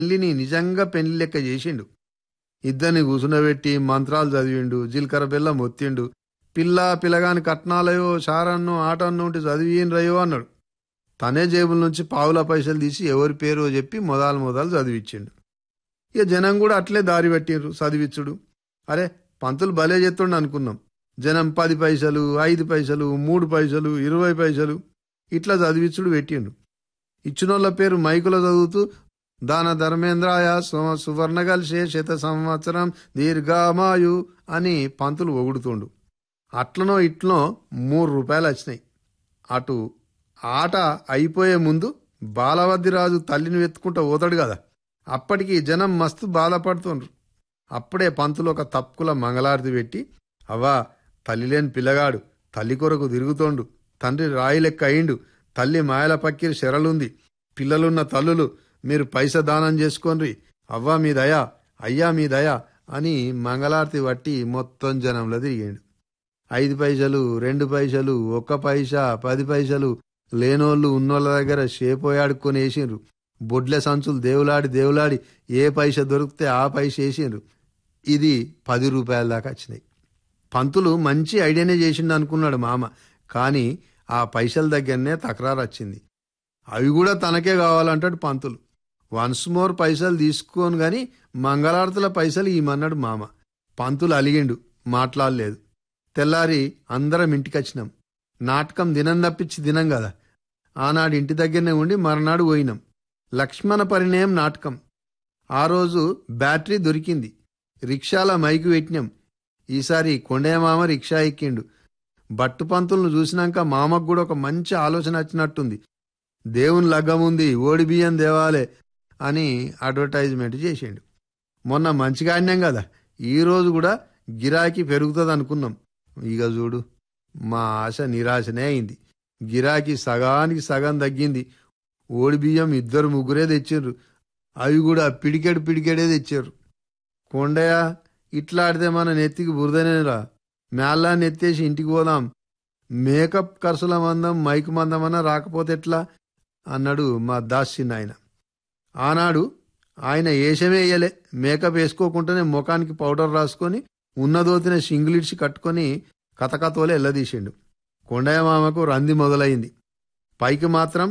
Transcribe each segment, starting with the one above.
పెళ్లిని నిజంగా పెళ్లి లెక్క చేసిండు ఇద్దరిని కూసునబెట్టి మంత్రాలు చదివిండు జీలకర్ర బెల్లం ఒత్తిండు పిల్ల పిల్లగాని కట్నాలయో షారన్నో ఆటన్నో ఉంటే చదివినరయో అన్నాడు తనే జేబుల నుంచి పావుల పైసలు తీసి ఎవరి పేరో చెప్పి మొదలు మొదలు చదివిచ్చిండు ఇక జనం కూడా అట్లే దారి పెట్టిండ్రు చదివిచ్చుడు అరే పంతులు భలే చెత్తుండు అనుకున్నాం జనం పది పైసలు ఐదు పైసలు మూడు పైసలు ఇరవై పైసలు ఇట్లా చదివిచ్చుడు పెట్టిండు ఇచ్చినోళ్ళ పేరు మైకులో చదువుతూ దాన ధర్మేంద్రాయ సు- సువర్ణగల్షే శత సంవత్సరం దీర్ఘమాయు అని పంతులు ఒగుడుతుండు అట్లనో ఇట్లనో మూడు రూపాయలు వచ్చినాయి అటు ఆట అయిపోయే ముందు బాలవద్దిరాజు తల్లిని వెతుకుంటూ పోతాడు కదా అప్పటికి జనం మస్తు బాధపడుతుండ్రు అప్పుడే పంతులు ఒక తప్పుల మంగళారతి పెట్టి అవ్వా తల్లి లేని పిల్లగాడు తల్లి కొరకు తిరుగుతోండు తండ్రి రాయి లెక్క అయిండు తల్లి మాయల పక్కిరి శరలుంది పిల్లలున్న తల్లులు మీరు పైస దానం చేసుకోండ్రి అవ్వా మీ దయా అయ్యా మీ దయా అని మంగళారతి పట్టి మొత్తం జనంలో తిరిగాడు ఐదు పైసలు రెండు పైసలు ఒక్క పైసా పది పైసలు లేనోళ్ళు ఉన్నోళ్ళ దగ్గర షేపోయాడుకొని వేసిండ్రు బొడ్ల సంచులు దేవులాడి దేవులాడి ఏ పైస దొరికితే ఆ పైస వేసిండ్రు ఇది పది రూపాయల దాకా వచ్చినాయి పంతులు మంచి ఐడియానే చేసిండు అనుకున్నాడు మామ కానీ ఆ పైసల దగ్గరనే తకరారు వచ్చింది అవి కూడా తనకే కావాలంటాడు పంతులు వన్స్ మోర్ పైసలు తీసుకోను గాని మంగళారతుల పైసలు ఈమన్నాడు మామ పంతులు అలిగిండు మాట్లాడలేదు తెల్లారి అందరం ఇంటికొచ్చినాం నాటకం దినం తప్పించి దినం కదా ఆనాడు ఇంటి దగ్గరనే ఉండి మర్నాడు పోయినాం లక్ష్మణ పరిణయం నాటకం ఆ రోజు బ్యాటరీ దొరికింది రిక్షాల మైకు పెట్టినాం ఈసారి కొండయ్య మామ రిక్షా ఎక్కిండు బట్టు పంతులను చూసినాక మామకు కూడా ఒక మంచి ఆలోచన వచ్చినట్టుంది దేవుని లగ్గం ఉంది ఓడి బియ్యం దేవాలే అని అడ్వర్టైజ్మెంట్ చేసిండు మొన్న మంచిగా ఆడినాం కదా ఈ రోజు కూడా గిరాకీ పెరుగుతుంది అనుకున్నాం ఇక చూడు మా ఆశ నిరాశనే అయింది గిరాకీ సగానికి సగం తగ్గింది ఓడి బియ్యం ఇద్దరు ముగ్గురే తెచ్చిండ్రు అవి కూడా పిడికెడు పిడికెడే తెచ్చారు కొండయ్య ఇట్లా ఆడితే మన నెత్తికి బురదనేరా మేళ్ళా నెత్తేసి ఇంటికి పోదాం మేకప్ ఖర్చుల మందం మైక్ మందమన్నా రాకపోతే ఎట్లా అన్నాడు మా దాసి నాయన ఆనాడు ఆయన ఏషమే వేయలే మేకప్ వేసుకోకుండానే ముఖానికి పౌడర్ రాసుకొని ఉన్నదోతిన సింగిలిడ్చి కట్టుకొని కథకథోలే ఎల్లదీసిండు కొండయ్య మామకు రంది మొదలైంది పైకి మాత్రం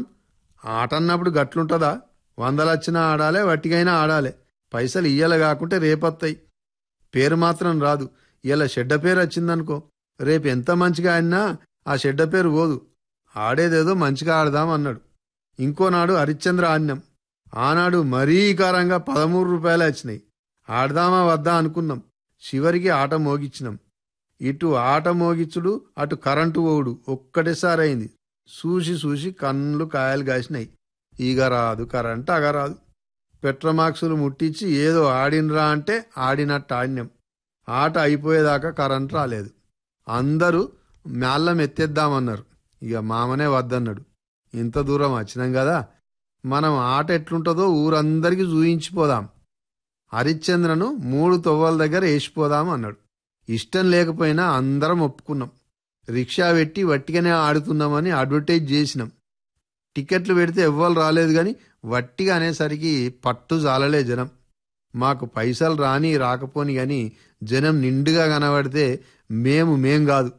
ఆట అన్నప్పుడు గట్లుంటదా వందలచ్చినా ఆడాలే వట్టిగైనా ఆడాలే పైసలు ఇయ్యాల కాకుంటే రేపొత్తాయి పేరు మాత్రం రాదు ఇలా చెడ్డ పేరు వచ్చిందనుకో రేపు ఎంత మంచిగా ఆడినా ఆ చెడ్డ పేరు పోదు ఆడేదేదో మంచిగా ఆడదాం అన్నాడు ఇంకోనాడు హరిశ్చంద్ర ఆడినాం ఆనాడు మరీ కారంగా పదమూడు రూపాయలు వచ్చినాయి ఆడదామా వద్దా అనుకున్నాం చివరికి ఆట మోగిచ్చినాం ఇటు ఆట మోగిచ్చుడు అటు కరెంటు ఓడు ఒక్కటేసారి అయింది చూసి చూసి కన్నులు కాయలు కాసినాయి ఈగ రాదు కరెంట్ అగ రాదు పెట్రోమాక్సులు ముట్టించి ఏదో ఆడినరా అంటే ఆడినట్టు ఆడినాం ఆట అయిపోయేదాకా కరెంట్ రాలేదు అందరూ మేళ్ళం ఎత్తేద్దామన్నారు ఇక మామనే వద్దన్నాడు ఇంత దూరం వచ్చినాం కదా మనం ఆట ఎట్లుంటుందో ఊరందరికీ చూయించిపోదాం హరిశ్చంద్రను మూడు తొవ్వల దగ్గర వేసిపోదాం అన్నాడు ఇష్టం లేకపోయినా అందరం ఒప్పుకున్నాం రిక్షా పెట్టి వట్టిగానే ఆడుతున్నామని అడ్వర్టైజ్ చేసినాం టికెట్లు పెడితే ఎవ్వరు రాలేదు కానీ వట్టిగా అనేసరికి పట్టు జాలలే జనం మాకు పైసలు రాని రాకపోని గాని జనం నిండుగా కనబడితే మేము మేం కాదు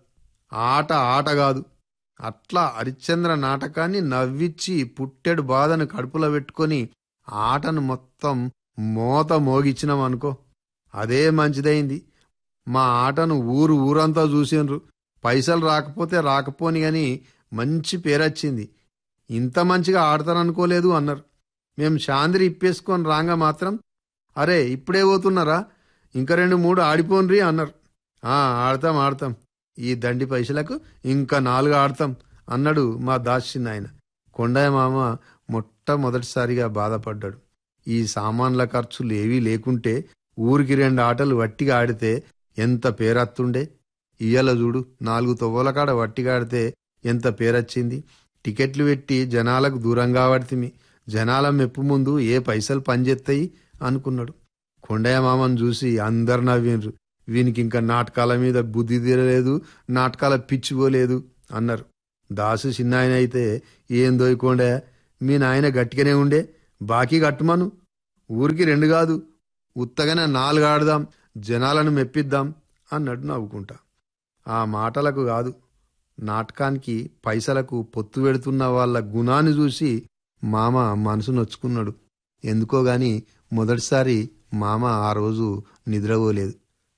ఆట ఆట కాదు అట్లా హరిశ్చంద్ర నాటకాన్ని నవ్విచ్చి పుట్టెడు బాధను కడుపులో పెట్టుకొని ఆటను మొత్తం మోత మోగిచ్చినాం అనుకో అదే మంచిదైంది మా ఆటను ఊరు ఊరంతా చూసిండ్రు పైసలు రాకపోతే రాకపోని గాని మంచి పేరొచ్చింది ఇంత మంచిగా ఆడతారనుకోలేదు అన్నారు మేం చాంద్రి ఇప్పేసుకొని రాగా మాత్రం అరే ఇప్పుడే పోతున్నారా ఇంకా రెండు మూడు ఆడిపోన్రి అన్నారు ఆ ఆడతాం ఆడతాం ఈ దండి పైసలకు ఇంకా నాలుగు ఆడతాం అన్నాడు మా దాచిన ఆయన కొండయ్య మామ మొట్టమొదటిసారిగా బాధపడ్డాడు ఈ సామాన్ల ఖర్చులు ఏవీ లేకుంటే ఊరికి రెండు ఆటలు వట్టిగా ఆడితే ఎంత పేరత్తుండే ఇయ్యాల చూడు నాలుగు తొవ్వల కాడ వట్టిగా ఆడితే ఎంత పేరొచ్చింది టికెట్లు పెట్టి జనాలకు దూరంగా పడితిమి జనాల మెప్పు ముందు ఏ పైసలు పనిచేస్తాయి అనుకున్నాడు కొండయ్య మామను చూసి అందరు నవ్విండ్రు వీనికి ఇంకా నాటకాల మీద బుద్ధి తీరలేదు నాటకాల పిచ్చిపోలేదు అన్నారు దాసు చిన్నాయన అయితే ఏం దోయకుండా మీ నాయన గట్టిగానే ఉండే బాకీ కట్టుమను ఊరికి రెండు కాదు ఉత్తగానే నాలుగు ఆడదాం జనాలను మెప్పిద్దాం అన్నట్టు నవ్వుకుంటా ఆ మాటలకు కాదు నాటకానికి పైసలకు పొత్తు పెడుతున్న వాళ్ళ గుణాన్ని చూసి మామ మనసు నొచ్చుకున్నాడు ఎందుకో గాని మొదటిసారి మామ ఆ రోజు నిద్రపోలేదు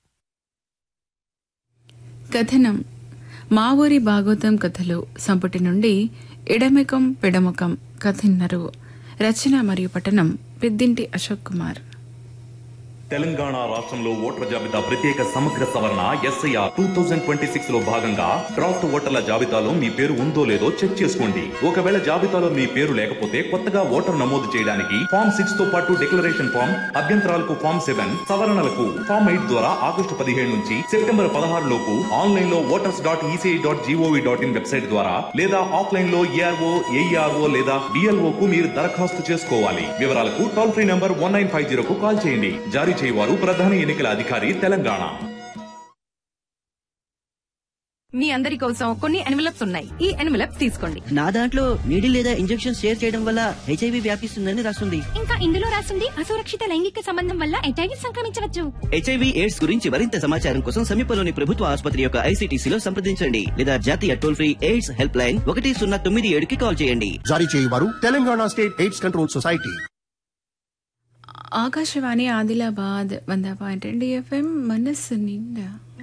కథనం మా ఊరి భాగవతం కథలు సంపుటి నుండి ఇడమెకం పిడముఖం కథిన్నరు రచన మరియు పఠనం పెద్దింటి అశోక్ కుమార్ తెలంగాణ రాష్ట్రంలో ఓటర్ల జాబితా ప్రత్యేక సమగ్ర సవరణ SIR two thousand twenty six లో భాగంగా డ్రాఫ్ట్ ఓటర్ల జాబితాలో మీ పేరు ఉందో లేదో చెక్ చేసుకోండి ఒకవేళ జాబితాలో మీ పేరు లేకపోతే కొత్తగా ఓటర్ నమోదు చేయడానికి ఫామ్ సిక్స్ తో పాటు డిక్లరేషన్ ఫామ్ అభ్యంతరాలకు ఫామ్ సెవెన్ సవరణలకు ఫామ్ ఎయిట్ ద్వారా ఆగస్టు పదిహేడు నుంచి సెప్టెంబర్ పదహారు లోపు ఆన్లైన్ లో voters dot ECI dot GOV dot in website ద్వారా లేదా ఆఫ్లైన్ లో ఏఆర్ఓ ఏఈఆర్ఓ లేదా డిఎల్ఓ కు మీరు దరఖాస్తు చేసుకోవాలి వివరాలకు toll free number one nine five జీరోకు కాల్ చేయండి జారీ చేయవారు ప్రధాన ఎన్నికల అధికారి తెలంగాణ మీ అందరి కోసం కొన్ని ఎన్వలప్స్ ఉన్నాయి ఈ ఎన్వలప్స్ తీసుకోండి నా దాంట్లో నీడిల్ లేదా ఇంజెక్షన్ షేర్ చేయడం వల్ల హెచ్ఐవి వ్యాపిస్తుందని రాస్తుంది ఇంకా ఇందులో రాసింది అసురక్షిత లైంగిక సంబంధం వల్ల హెచ్ఐవి సంక్రమించవచ్చు హెచ్ఐవి ఎయిడ్స్ గురించి మరింత సమాచారం కోసం సమీపంలోని ప్రభుత్వ ఆసుపత్రి యొక్క ఐసీటీసీలో సంప్రదించండి లేదా జాతీయ toll free AIDS help line ఒకటి సున్నా తొమ్మిది ఏడుకి కాల్ చేయండి జారీ చేయవారు Telangana state AIDS control society Akashvani Adilabad వంద పాయింట్ రెండు ఎఫ్ఎం మనస్సు నిండా